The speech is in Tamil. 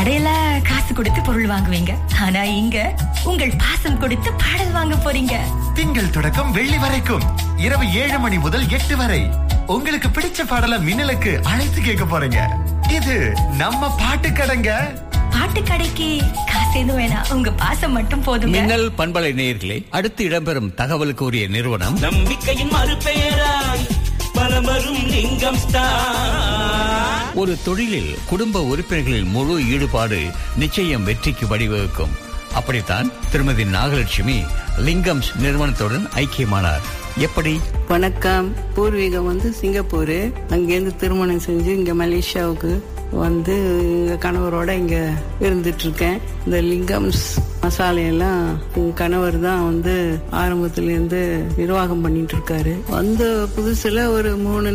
கடையில காசு கொடுத்து பொருள் வாங்குவீங்க ஆனா இங்க உங்கள் பாசம் கொடுத்து பாடல் வாங்க போறீங்க திங்கள் தொடக்கம் வெள்ளி வரைக்கும் இரவு ஏழு மணி முதல் எட்டு வரை உங்களுக்கு பிடிச்ச பாடலை மின்னலுக்கு அழைத்து கேட்க போறீங்க இது நம்ம பாட்டு கடைங்க பாட்டு கடைக்கு காசு எதுவும் வேணாம் உங்க பாசம் மட்டும் போதுங்க மின்னல் பண்பலை நேயர்களே அடுத்து இடம்பெறும் தகவலுக்கு உரிய நிறுவனம் நம்பிக்கையின் மறுபெயராய் பலமரும் லிங்கம் ஸ்டார் ஒரு தொழிலில் குடும்ப உறுப்பினர்களின் முழு ஈடுபாடு நிச்சயம் வெற்றிக்கு வழிவகுக்கும் அப்படித்தான் திருமதி நாகலட்சுமி லிங்கம்ஸ் நிறுவனத்துடன் ஐக்கியமானார் எப்படி வணக்கம் பூர்வீகம் வந்து சிங்கப்பூர் அங்கேருந்து திருமணம் செஞ்சு இங்க மலேசியாவுக்கு வந்து எங்க கணவரோட இங்க இருந்துட்டு இருக்கேன் இந்த லிங்கம்ஸ் மசாலையெல்லாம் எங்க கணவர் தான் வந்து ஆரம்பத்துல இருந்து நிர்வாகம் பண்ணிட்டு இருக்காரு வந்த புதுசுல ஒரு மூணு